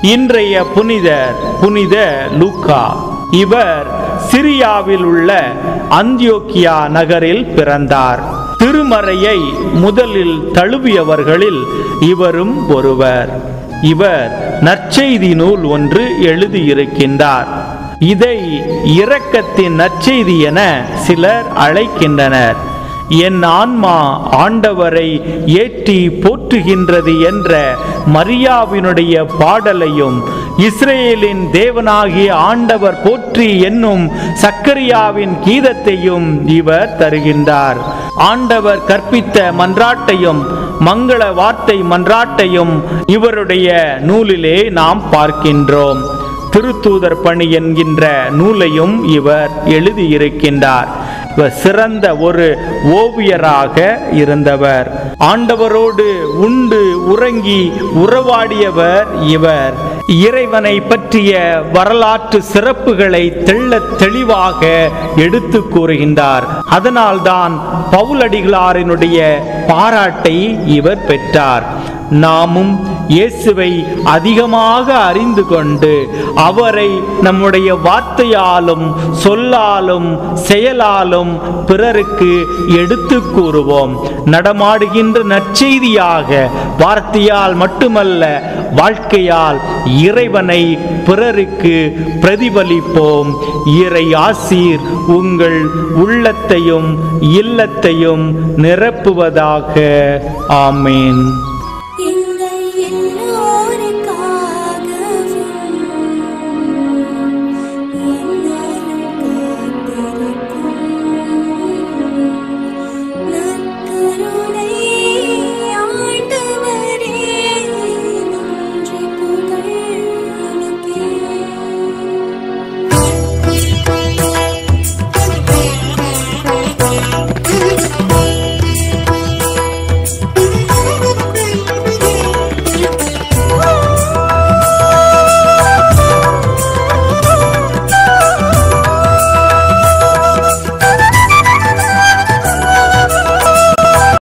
இன்றைய புனிதர் புனித லூக்கா இவர் சிரியாவில் உள்ள அந்தியோக்கியா நகரில் பிறந்தார் திருமறையை முதலில் தழுவியவர்களில் இவரும் ஒருவர் இவர் நற்செய்தி நூல் ஒன்று எழுதியிருக்கின்றார் இதை இரக்கத்தின் நற்செய்தி என சிலர் அழைக்கின்றனர் என் ஆன்மா ஆண்டவரை ஏற்றி போற்றுகின்றது என்ற மரியாவினுடைய பாடலையும் இஸ்ரேலின் தேவனாகிய ஆண்டவர் போற்றி என்னும் சக்கரியாவின் கீதத்தையும் இவர் தருகின்றார் ஆண்டவர் கற்பித்த மன்றாட்டையும் மங்கள வார்த்தை மன்றாட்டையும் இவருடைய நூலிலே நாம் பார்க்கின்றோம் திருத்தூதர் பணி என்கின்ற நூலையும் இவர் எழுதியிருக்கின்றார் இவர் சிறந்த ஒரு ஓவியராக இருந்தவர் ஆண்டவரோடு உண்டு உறங்கி உறவாடியவர் இவர் இறைவனை பற்றிய வரலாற்று சிறப்புகளை தெள்ள தெளிவாக எடுத்து கூறுகின்றார் அதனால்தான் பவுலடிகளாரினுடைய பாராட்டை இவர் பெற்றார் நாமும் இயேசுவை அதிகமாக அறிந்து கொண்டு அவரை நம்முடைய வார்த்தையாலும் சொல்லாலும் செயலாலும் பிறருக்கு எடுத்து கூறுவோம் நடமாடுகின்ற நற்செய்தியாக வார்த்தையால் மட்டுமல்ல வாழ்க்கையால் இறைவனை பிறருக்கு பிரதிபலிப்போம் இறை ஆசீர் உங்கள் உள்ளத்தையும் இல்லத்தையும் நிரப்புவதாக ஆமேன்